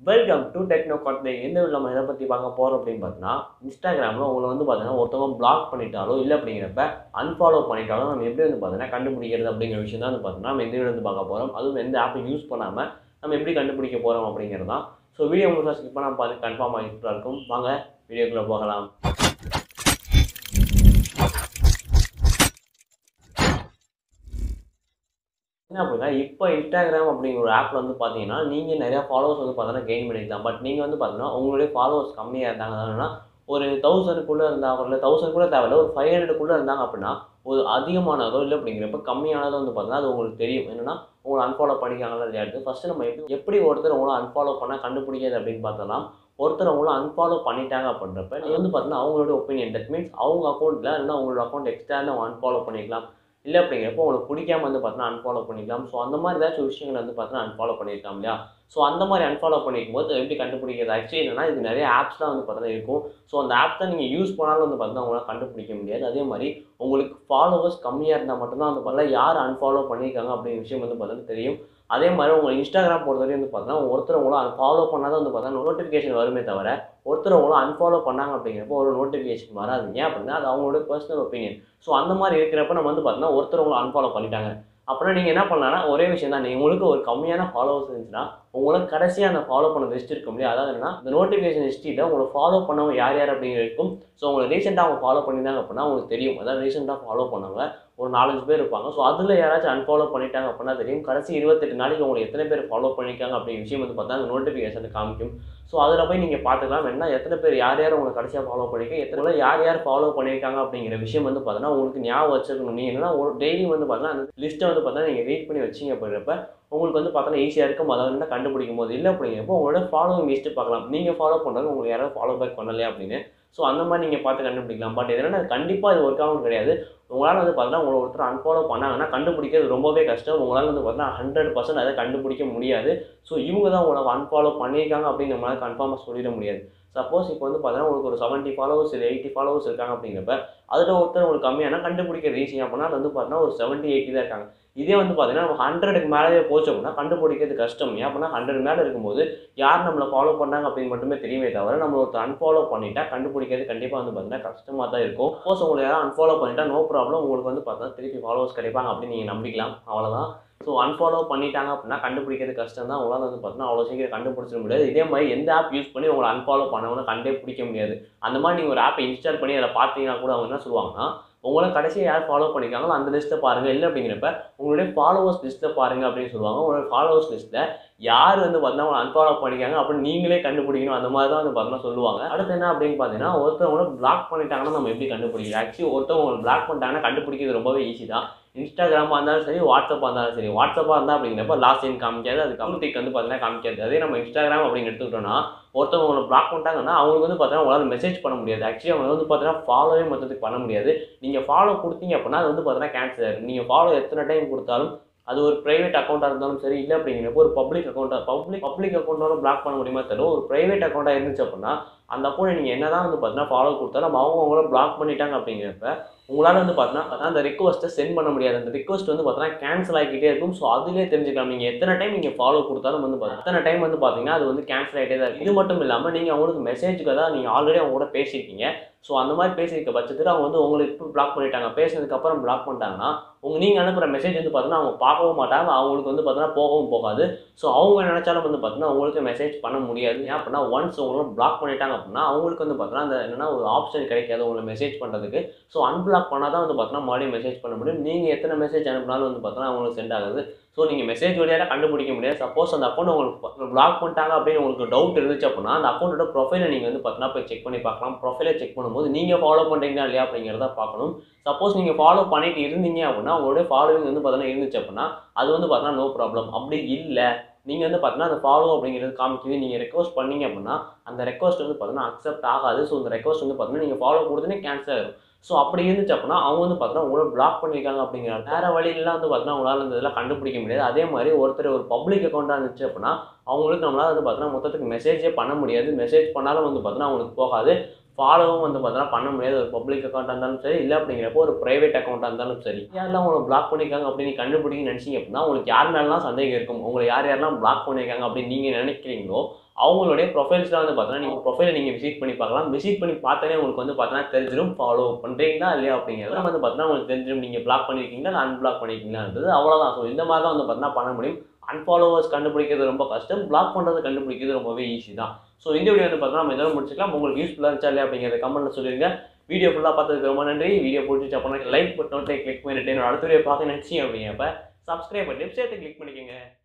welcome to techno card எந்த வீட்டில் நம்ம எதை பற்றி பார்க்க போகிறோம் அப்படின்னு பார்த்தீங்கன்னா இன்ஸ்டாகிராமில் உங்களை வந்து பார்த்தீங்கன்னா ஒருத்தவங்க பிளாக் பண்ணிட்டாலோ இல்லை அப்படிங்கிறப்ப அன்ஃபாலோ பண்ணிட்டாலும் நம்ம எப்படி வந்து பார்த்தீங்கன்னா கண்டுபிடிக்கிறது அப்படிங்கிற விஷயம் தான் வந்து பார்த்தீங்கன்னா நம்ம எந்த வீடியோ வந்து பார்க்க போகிறோம் அதுவும் எந்த ஆப்பை யூஸ் பண்ணாமல் நம்ம எப்படி கண்டுபிடிக்க போகிறோம் அப்படிங்கிறது தான் ஸோ வீடியோ உங்களுக்கு ஸ்கிப் பண்ணாமல் பார்த்து கன்ஃபார்மாக யூஸ்ஃபுல்லாக இருக்கும் வாங்க வீடியோக்குள்ளே போகலாம் என்ன அப்படின்னா இப்போ இன்ஸ்டாகிராம் அப்படிங்கிற ஒரு ஆப்பில் வந்து பார்த்தீங்கன்னா நீங்கள் நிறையா ஃபாலோவர்ஸ் வந்து பார்த்தீங்கன்னா கெயின் பண்ணிக்கலாம் பட் நீங்கள் வந்து பார்த்தீங்கன்னா உங்களுடைய ஃபாலோவர்ஸ் கம்மியாக இருந்தாங்கன்னா ஒரு தௌசண்ட்குள்ளே இருந்தாங்க இல்லை தௌசண்ட் கூட தேவையில்ல ஒரு ஃபைவ் ஹண்ட்ரடுக்குள்ளே இருந்தாங்க அப்படின்னா ஒரு அதிகமானதோ இல்லை அப்படிங்கிறப்ப கம்மியானதோ வந்து பார்த்தீங்கன்னா அது உங்களுக்கு தெரியும் என்னன்னா உங்களை அன்ஃபாலோ பண்ணிக்காங்களா இல்லையாட்டு ஃபஸ்ட்டு நம்ம எப்படி எப்படி ஒருத்தர் உங்களை அன்ஃபாலோ பண்ணால் கண்டுபிடிக்காது அப்படின்னு பார்த்தோம்னா ஒருத்தர் உங்களை அன்ஃபாலோ பண்ணிட்டாங்க அப்படின்றப்ப நீ வந்து பார்த்தீங்கன்னா அவங்களோட ஒப்பீனியன் தட் மீன்ஸ் அவங்க அக்கௌண்ட்டில் இல்லைன்னா அவங்களோட அக்கௌண்ட் எக்ஸ்ட்ரா அவங்க அன்ஃபாலோ பண்ணிக்கலாம் இல்லை அப்படிங்கிறப்போ உங்களுக்கு பிடிக்காம வந்து பார்த்தீங்கன்னா அன்ஃபாலோ பண்ணிக்கலாம் ஸோ அந்த மாதிரி ஏதாச்சும் விஷயங்கள் வந்து பார்த்தீங்கன்னா அன்ஃபாலோ பண்ணியிருக்கலாம் இல்லையா ஸோ அந்த மாதிரி அன்ஃபாலோ பண்ணிக்கும் போது எப்படி கண்டுபிடிக்கிறது ஆக்சுவலி என்னன்னா இது நிறைய ஆப்ஸ்லாம் வந்து பார்த்தீங்கன்னா இருக்கும் ஸோ அந்த ஆப் தான் நீங்கள் யூஸ் பண்ணாலும் வந்து பார்த்தீங்கன்னா உங்களால் கண்டுபிடிக்க முடியாது அதே மாதிரி உங்களுக்கு ஃபாலோவர்ஸ் கம்மியாக இருந்தால் மட்டும்தான் வந்து பார்த்தீங்கன்னா யார் அன்ஃபாலோ பண்ணியிருக்காங்க அப்படிங்கிற விஷயம் வந்து பார்த்தீங்கன்னா தெரியும் அதே மாதிரி உங்கள் இன்ஸ்டாகிராம் பொறுத்தவரையும் வந்து பார்த்தீங்கன்னா ஒருத்தர் உங்களை ஃபாலோ பண்ணாதான் வந்து பார்த்தீங்கன்னா நோட்டிஃபிகேஷன் வருமே தவிர ஒருத்தர் உங்களை அன்ஃபாலோ பண்ணாங்க அப்படிங்கிறப்போ ஒரு நோட்டிஃபிகேஷன் வராது ஏன் அப்படின்னா அது அவங்களோட பர்சனல் ஒப்பீனியன் ஸோ அந்த மாதிரி இருக்கிறப்ப நம்ம வந்து பார்த்தீங்கன்னா ஒருத்தர் உங்களை அன்ஃபாலோ பண்ணிட்டாங்க அப்படின்னா நீங்கள் என்ன பண்ணலாம்னா ஒரே விஷயம் தான் நீங்கள் உங்களுக்கு ஒரு கம்மியான ஃபாலோவர்ஸ் இருந்துச்சுன்னா உங்களுக்கு கடைசியாக அந்த ஃபாலோ பண்ண லிஸ்ட் இருக்கும் இல்லையா அதாவது என்னன்னா இந்த நோட்டிஃபிகேஷன் ஹிஸ்ட்ரியில் உங்களை ஃபாலோ பண்ணவங்க யார் யார் அப்படிங்கிறதுக்கும் ஸோ உங்களை ரீசெண்டாக அவங்க ஃபாலோ பண்ணியிருந்தாங்க அப்படின்னா உங்களுக்கு தெரியும் அதாவது ரீசெண்டாக ஃபாலோ பண்ணவங்க ஒரு நாலஞ்சு பேர் இருப்பாங்க ஸோ அதில் யாராச்சும் அன்ஃபாலோ பண்ணிட்டாங்க அப்படின்னா தெரியும் கடைசி இருபத்தெட்டு நாளைக்கு உங்களுக்கு எத்தனை பேர் ஃபாலோ பண்ணியிருக்காங்க அப்படிங்கிற விஷயம் வந்து பார்த்தா அந்த நோட்டிஃபிகேஷன் காமிக்கும் ஸோ அதில் போய் நீங்கள் பார்த்துக்கலாம் வேணா எத்தனை பேர் யார் யார் உங்களை கடைசியாக ஃபாலோ பண்ணியிருக்க எத்தனை யார் யார் ஃபாலோ பண்ணியிருக்காங்க அப்படிங்கிற விஷயம் வந்து பார்த்தீங்கன்னா உங்களுக்கு ஞாபகம் வச்சிருக்கணும் நீங்கள் என்னன்னா ஒரு டெய்லி வந்து பார்த்தீங்கன்னா அந்த லிஸ்ட்டை வந்து பார்த்தீங்கன்னா நீங்கள் ரீட் பண்ணி வச்சிங்க அப்படின்றப்ப உங்களுக்கு வந்து பார்த்தோன்னா ஈஸியாக இருக்கும் அதாவது என்ன கண்டுபிடிக்கும் போது இல்லை அப்படிங்கிறப்போ உங்களோட ஃபாலோவிங் லிஸ்ட்டு பார்க்கலாம் நீங்கள் ஃபாலோ பண்ணுறது உங்களுக்கு யாராவது ஃபாலோ பேக் பண்ணலையா அப்படின்னு ஸோ அந்த மாதிரி நீங்கள் பார்த்து கண்டுபிடிக்கலாம் பட் என்னன்னா கண்டிப்பாக இது ஒர்க் ஆகும் கிடையாது உங்களால் வந்து பார்த்தீங்கன்னா உங்களை ஒருத்தர் அன்ஃபாலோ பண்ணாங்கன்னா கண்டுபிடிக்கிறது ரொம்பவே கஷ்டம் உங்களால் வந்து பார்த்தீங்கன்னா ஹண்ட்ரட் பர்சன்ட் அதை கண்டுபிடிக்க முடியாது ஸோ இவங்க தான் உங்களை அன்ஃபாலோ பண்ணியிருக்காங்க அப்படின்னு நம்மளால் கன்ஃபார்மாக சொல்லிட முடியாது சப்போஸ் இப்போ வந்து பார்த்தீங்கன்னா உங்களுக்கு ஒரு செவன்ட்டி ஃபாலோவர்ஸ் இல்லை எயிட்டி ஃபாலோவர்ஸ் இருக்காங்க அப்படிங்கிறப்ப அதில் ஒருத்தர் உங்களுக்கு கம்மியான கண்டுபிடிக்கிறது ஈஸி அப்படின்னா அது வந்து பார்த்தீங்கன்னா ஒரு செவன்ட்டி எயிட்டி தான் இருக்காங்க இதே வந்து பார்த்தீங்கன்னா நம்ம ஹண்ட்ரடுக்கு மேலே போச்சு அப்படின்னா கண்டுபிடிக்கிறது கஷ்டம் ஏன் அப்படின்னா ஹண்ட்ரட் மேலே இருக்கும்போது யார் நம்மளை ஃபாலோ பண்ணாங்க அப்படின்னு மட்டுமே தெரியுமே தவிர நம்ம ஒருத்தர் அன்ஃபாலோ பண்ணிட்டா கண்டுபிடிக்கிறது கண்டிப்பாக வந்து பார்த்தீங்கன்னா கஷ்டமாக தான் இருக்கும் சப்போஸ் உங்களை யாரும் அன்ஃபாலோ பண்ணிட்டா நோ ப்ராப்ளம் உங்களுக்கு வந்து பார்த்தா திருப்பி ஃபாலோவர்ஸ் கிடைப்பாங்க அப்படின்னு நீங்கள் நம்பிக்கலாம் அவ்வளோதான் ஸோ அன்ஃபாலோ பண்ணிட்டாங்க அப்படின்னா கண்டுபிடிக்கிறது கஷ்டம் தான் உங்களால் வந்து பார்த்தீங்கன்னா அவ்வளோ சீக்கிரம் கண்டுபிடிச்சிட முடியாது இதே மாதிரி எந்த ஆப் யூஸ் பண்ணி உங்களை அன்ஃபாலோ பண்ணவங்க கண்டே பிடிக்க முடியாது அந்த மாதிரி நீங்கள் ஒரு ஆப்பை இன்ஸ்டால் பண்ணி அதில் பார்த்தீங்கன்னா கூட அவங்க என்ன சொல்லுவாங்கன்னா உங்களை கடைசியாக யார் ஃபாலோ பண்ணியிருக்காங்களோ அந்த லிஸ்ட்டை பாருங்கள் இல்லை அப்படிங்கிறப்ப உங்களுடைய ஃபாலோவர்ஸ் லிஸ்ட்டை பாருங்கள் அப்படின்னு சொல்லுவாங்க உங்களோட ஃபாலோவர்ஸ் லிஸ்ட்டில் யார் வந்து பார்த்தீங்கன்னா உங்களை அன்ஃபாலோ பண்ணிக்காங்க அப்படின்னு நீங்களே கண்டுபிடிக்கணும் அந்த மாதிரி தான் வந்து பார்த்தீங்கன்னா சொல்லுவாங்க அடுத்து என்ன அப்படின்னு பார்த்தீங்கன்னா ஒருத்தவங்களை பிளாக் பண்ணிட்டாங்கன்னா நம்ம எப்படி கண்டுபிடிக்கலாம் ஆக்சுவலி ஒருத்தவங்க பிளாக் பண்ணிட்டாங்கன்னா கண்டுபிடிக்கிறது ரொம்பவே ஈஸி தான் இன்ஸ்டாகிராமாக இருந்தாலும் சரி வாட்ஸ்அப்பாக இருந்தாலும் சரி வாட்ஸ்அப்பாக இருந்தால் அப்படிங்கிறப்ப லாஸ்ட் டைம் காமிக்காது அது கம்யூனிட்டிக்கு வந்து பார்த்தீங்கன்னா காமிக்காது அதே நம்ம இன்ஸ்டாகிராம் அப்படின்னு எடுத்துக்கிட்டோம்னா ஒருத்தவங்க உங்களை பிளாக் பண்ணிட்டாங்கன்னா அவங்களுக்கு வந்து பார்த்தீங்கன்னா உங்களால் மெசேஜ் பண்ண முடியாது ஆக்சுவலி அவங்க வந்து பார்த்தீங்கன்னா ஃபாலோவே மொத்தத்துக்கு பண்ண முடியாது நீங்கள் ஃபாலோ கொடுத்தீங்க அப்படின்னா அது வந்து பார்த்தீங்கன்னா கேன்சல் ஆயிடும் நீங்கள் ஃபாலோ எத்தனை டைம் கொடுத்தாலும் அது ஒரு ப்ரைவேட் அக்கௌண்ட்டாக இருந்தாலும் சரி இல்லை அப்படிங்கிறப்போ ஒரு பப்ளிக் அக்கௌண்ட்டாக பப்ளிக் பப்ளிக் அக்கௌண்ட்டாலும் பிளாக் பண்ண முடியுமா தெரியல ஒரு ப்ரைவேட் அக்கௌண்ட்டாக இருந்துச்சு அப்படின்னா அந்த அக்கௌண்ட் நீங்கள் என்ன தான் வந்து பார்த்தீங்கன்னா ஃபாலோ கொடுத்தாலும் அவங்க அவங்கள பிளாக் பண்ணிட்டாங்க அப்படிங்கிறப்ப உங்களால் வந்து பார்த்தீங்கன்னா அந்த ரெக்வஸ்ட்டை சென்ட் பண்ண முடியாது அந்த ரெக்வஸ்ட் வந்து பார்த்தீங்கன்னா கேன்சல் ஆகிக்கிட்டே இருக்கும் ஸோ அதுலேயே தெரிஞ்சுக்கலாம் நீங்கள் எத்தனை டைம் நீங்கள் ஃபாலோ கொடுத்தாலும் வந்து பார்த்தீங்கன்னா அத்தனை டைம் வந்து பார்த்தீங்கன்னா அது வந்து கேன்சல் ஆகிட்டே தான் இருக்கும் இது மட்டும் இல்லாமல் நீங்கள் அவங்களுக்கு மெசேஜுக்கு தான் நீங்கள் ஆல்ரெடி அவங்க கூட பேசியிருக்கீங்க ஸோ அந்த மாதிரி பேசியிருக்க பட்சத்தில் அவங்க வந்து உங்களை இப்போ பிளாக் பண்ணிட்டாங்க பேசினதுக்கப்புறம் பிளாக் பண்ணிட்டாங்கன்னா உங்கள் நீங்கள் அனுப்புகிற மெசேஜ் வந்து பார்த்தீங்கன்னா அவங்க பார்க்கவும் மாட்டாங்க அவங்களுக்கு வந்து பார்த்தீங்கன்னா போகவும் போகாது ஸோ அவங்க நினச்சாலும் வந்து பார்த்தீங்கன்னா உங்களுக்கு மெசேஜ் பண்ண முடியாது ஏன் அப்படின்னா ஒன்ஸ் உங்களை பிளாக் பண்ணிட்டாங்க அப்படின்னா அவங்களுக்கு வந்து பார்த்தீங்கன்னா அந்த என்னன்னா ஒரு ஆப்ஷன் கிடைக்காது உங்களை மெசேஜ் பண்ணுறதுக்கு ஸோ அன்பிளாக் பண்ணால் தான் வந்து பார்த்தீங்கன்னா மறுபடியும் மெசேஜ் பண்ண முடியும் நீங்கள் எத்தனை மெசேஜ் அனுப்பினாலும் வந்து பார்த்தீங்கன்னா அவங்களுக்கு சென்ட் ஆகுது ஸோ நீங்கள் மெசேஜ் வழியாக கண்டுபிடிக்க முடியாது சப்போஸ் அந்த அக்கௌண்ட் உங்களுக்கு பிளாக் பண்ணிட்டாங்க அப்படின்னு உங்களுக்கு டவுட் இருந்துச்சு அப்படின்னா அந்த அக்கௌண்ட்டோட ப்ரொஃபைலை நீங்கள் வந்து பார்த்தீங்கன்னா போய் செக் பண்ணி பார்க்கலாம் ப்ரொஃபைலை செக் பண்ணும்போது நீங்கள் ஃபாலோ பண்ணுறீங்களா இல்லையா அப்படிங்கிறத பார்க்கணும் சப்போஸ் நீங்கள் ஃபாலோ பண்ணிட்டு இருந்தீங்க அப்படின்னா உங்களுடைய ஃபாலோவிங் வந்து பார்த்தீங்கன்னா இருந்துச்சு அப்படின்னா அது வந்து பார்த்தீங்கன்னா நோ ப்ராப்ளம் அப்படி இல்லை நீங்கள் வந்து பார்த்தீங்கன்னா அந்த ஃபாலோ அப்படிங்கிறது காமிக்குது நீங்கள் ரெக்வஸ்ட் பண்ணீங்க அப்படின்னா அந்த ரெக்வஸ்ட் வந்து பார்த்தீங்கன்னா அக்செப்ட் ஆகாது ஸோ அந்த ரெக்வஸ்ட் வந்து பார்த்தீங்கன்னா நீங்கள் ஃபாலோ கொடுத்தனே கேன்சல் ஆயிடும் ஸோ அப்படி இருந்துச்சு அப்படின்னா அவங்க வந்து பார்த்தீங்கன்னா உங்களை பிளாக் பண்ணியிருக்காங்க அப்படிங்கிற வேறு வழியிலாம் வந்து பார்த்தீங்கன்னா உங்களால் இந்த இதெல்லாம் கண்டுபிடிக்க முடியாது அதே மாதிரி ஒருத்தர் ஒரு பப்ளிக் அக்கௌண்ட்டாக இருந்துச்சு அப்படின்னா அவங்களுக்கு நம்மளால் வந்து பார்த்தீங்கன்னா மொத்தத்துக்கு மெசேஜே பண்ண முடியாது மெசேஜ் பண்ணாலும் வந்து பார்த்தீங்கன்னா அவங்களுக்கு போகாது ஃபாலோவும் வந்து பார்த்தீங்கன்னா பண்ண முடியாது ஒரு பப்ளிக் அக்கௌண்ட்டாக இருந்தாலும் சரி இல்லை அப்படிங்கிறப்போ ஒரு ப்ரைவேட் அக்கௌண்ட்டாக இருந்தாலும் சரி யாரெல்லாம் உங்களை பிளாக் பண்ணியிருக்காங்க அப்படின்னு நீ கண்டுபிடிக்க நினச்சிங்க அப்படின்னா உங்களுக்கு யார் மேலாம் சந்தேகம் இருக்கும் உங்களை யார் யாரெல்லாம் பிளாக் பண்ணியிருக்காங்க அப்படின்னு நீங்கள் நினைக்கிறீங்களோ அவங்களுடைய ப்ரொஃபைல்ஸ்லாம் வந்து பார்த்தோன்னா நீங்கள் ப்ரொஃபைலை நீங்கள் விசிட் பண்ணி பார்க்கலாம் விசிட் பண்ணி பார்த்தாலே உங்களுக்கு வந்து பார்த்தோன்னா தெரிஞ்சிடும் ஃபாலோ பண்ணுறீங்களா இல்லையா அப்படிங்கிறது வந்து பார்த்தோன்னா உங்களுக்கு தெரிஞ்சிடும் நீங்கள் பிளாக் பண்ணியிருக்கீங்களா இல்லை அன்பிளாக் பண்ணியிருக்கீங்களான்றது அவ்வளோதான் ஸோ இந்த மாதிரி தான் வந்து பார்த்தோன்னா பண்ண முடியும் அன்ஃபாலோவர்ஸ் கண்டுபிடிக்கிறது ரொம்ப கஷ்டம் பிளாக் பண்ணுறது கண்டுபிடிக்கிறது ரொம்பவே ஈஸி தான் ஸோ இந்த வீடியோ வந்து பார்த்தோன்னா நம்ம எதாவது முடிச்சுக்கலாம் உங்களுக்கு யூஸ்ஃபுல்லாக இருந்துச்சா இல்லையா அப்படிங்கிறத கமெண்ட்டில் சொல்லிடுங்க வீடியோ ஃபுல்லாக பார்த்ததுக்கு ரொம்ப நன்றி வீடியோ பிடிச்சிச்சு அப்படின்னா லைக் பட்டோட்டை கிளிக் பண்ணிட்டு என்னோட அடுத்த வீடியோ பார்க்க நினச்சி அப்படிங்கிறப்ப சப்ஸ்கிரைப் பண்ணி சேர்த்து கிளிக் பண்ணிக்கோங்க